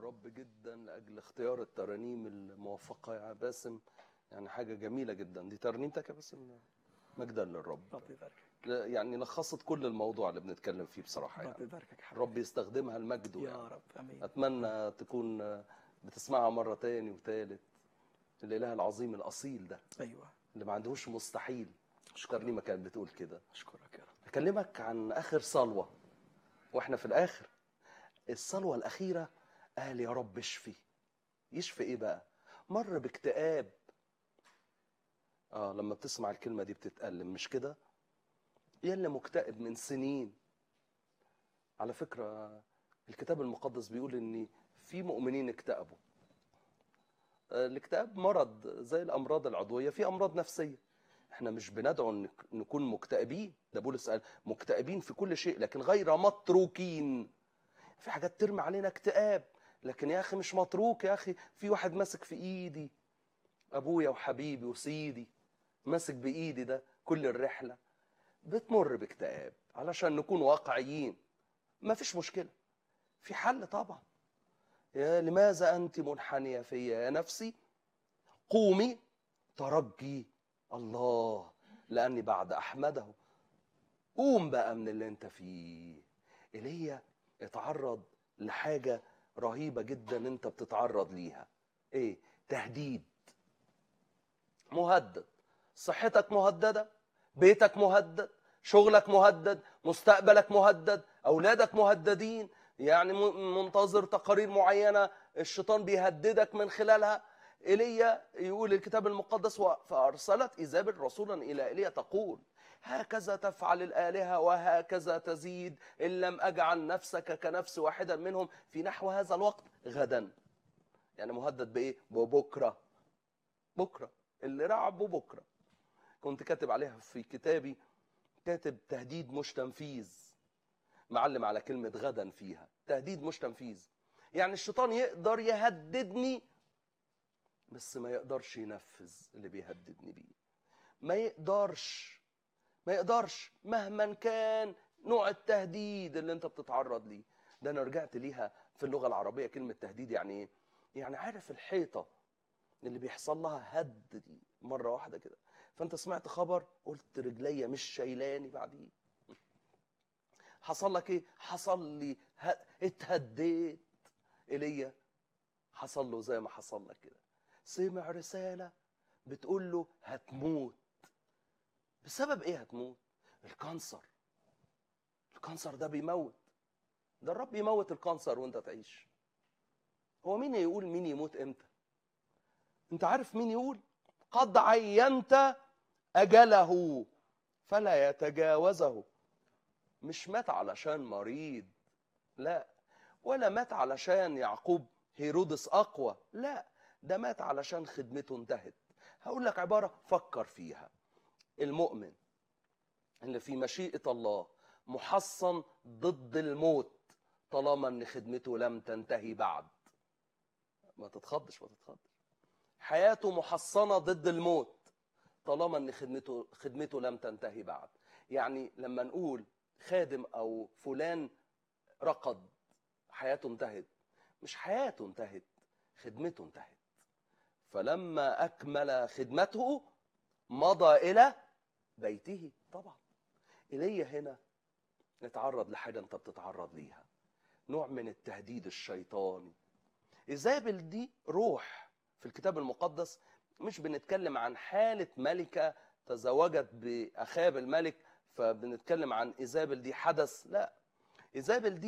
الرب جدا لاجل اختيار الترانيم الموفقه يا باسم يعني حاجه جميله جدا دي ترنيمتك يا باسم مجدا للرب رب يباركك لا، يعني لخصت كل الموضوع اللي بنتكلم فيه بصراحه رب يعني يباركك يا حبيبي رب يستخدمها المجد يا يعني. رب امين اتمنى تكون بتسمعها مره تاني وتالت الاله العظيم الاصيل ده ايوه اللي ما عندهوش مستحيل اشكرك الترنيمه كانت بتقول كده اشكرك يا رب اكلمك عن اخر صلوه واحنا في الاخر الصلوه الاخيره قال يا رب اشفي يشفي ايه بقى مر باكتئاب اه لما بتسمع الكلمه دي بتتألم مش كده يا اللي مكتئب من سنين على فكره الكتاب المقدس بيقول ان في مؤمنين اكتئبوا آه، الاكتئاب مرض زي الامراض العضويه في امراض نفسيه احنا مش بندعو ان نكون مكتئبين ده بولس قال مكتئبين في كل شيء لكن غير متروكين في حاجات ترمي علينا اكتئاب لكن يا اخي مش متروك يا اخي في واحد ماسك في ايدي ابويا وحبيبي وسيدي ماسك بايدي ده كل الرحله بتمر باكتئاب علشان نكون واقعيين ما فيش مشكله في حل طبعا يا لماذا انت منحنيه فيا يا نفسي قومي ترجي الله لاني بعد احمده قوم بقى من اللي انت فيه ايليا اتعرض لحاجه رهيبه جدا انت بتتعرض ليها ايه تهديد مهدد صحتك مهدده بيتك مهدد شغلك مهدد مستقبلك مهدد اولادك مهددين يعني م- منتظر تقارير معينه الشيطان بيهددك من خلالها ايليا يقول الكتاب المقدس "و- فارسلت ايزابل رسولا الى ايليا تقول هكذا تفعل الالهه وهكذا تزيد ان لم اجعل نفسك كنفس واحدا منهم في نحو هذا الوقت غدا يعني مهدد بايه ببكره بكره اللي رعبه بكره كنت كاتب عليها في كتابي كاتب تهديد مش تنفيذ معلم على كلمة غدا فيها تهديد مش تنفيذ يعني الشيطان يقدر يهددني بس ما يقدرش ينفذ اللي بيهددني بيه ما يقدرش ما يقدرش مهما كان نوع التهديد اللي انت بتتعرض ليه ده انا رجعت ليها في اللغة العربية كلمة تهديد يعني ايه يعني عارف الحيطة اللي بيحصل لها هد دي مرة واحدة كده فانت سمعت خبر قلت رجليا مش شايلاني بعديه حصل لك ايه حصل لي ه... اتهديت ايليا حصل له زي ما حصل لك كده سمع رسالة بتقول له هتموت بسبب ايه هتموت الكانسر الكانسر ده بيموت ده الرب يموت الكانسر وانت تعيش هو مين يقول مين يموت امتى انت عارف مين يقول قد عينت اجله فلا يتجاوزه مش مات علشان مريض لا ولا مات علشان يعقوب هيرودس اقوى لا ده مات علشان خدمته انتهت هقول لك عباره فكر فيها المؤمن اللي في مشيئه الله محصن ضد الموت طالما ان خدمته لم تنتهي بعد ما تتخضش ما تتخضش حياته محصنه ضد الموت طالما ان خدمته خدمته لم تنتهي بعد يعني لما نقول خادم او فلان رقد حياته انتهت مش حياته انتهت خدمته انتهت فلما اكمل خدمته مضى الى بيته طبعا ايليا هنا نتعرض لحاجه انت بتتعرض ليها نوع من التهديد الشيطاني ايزابل دي روح في الكتاب المقدس مش بنتكلم عن حالة ملكة تزوجت بأخاب الملك فبنتكلم عن إيزابل دي حدث لا إيزابل دي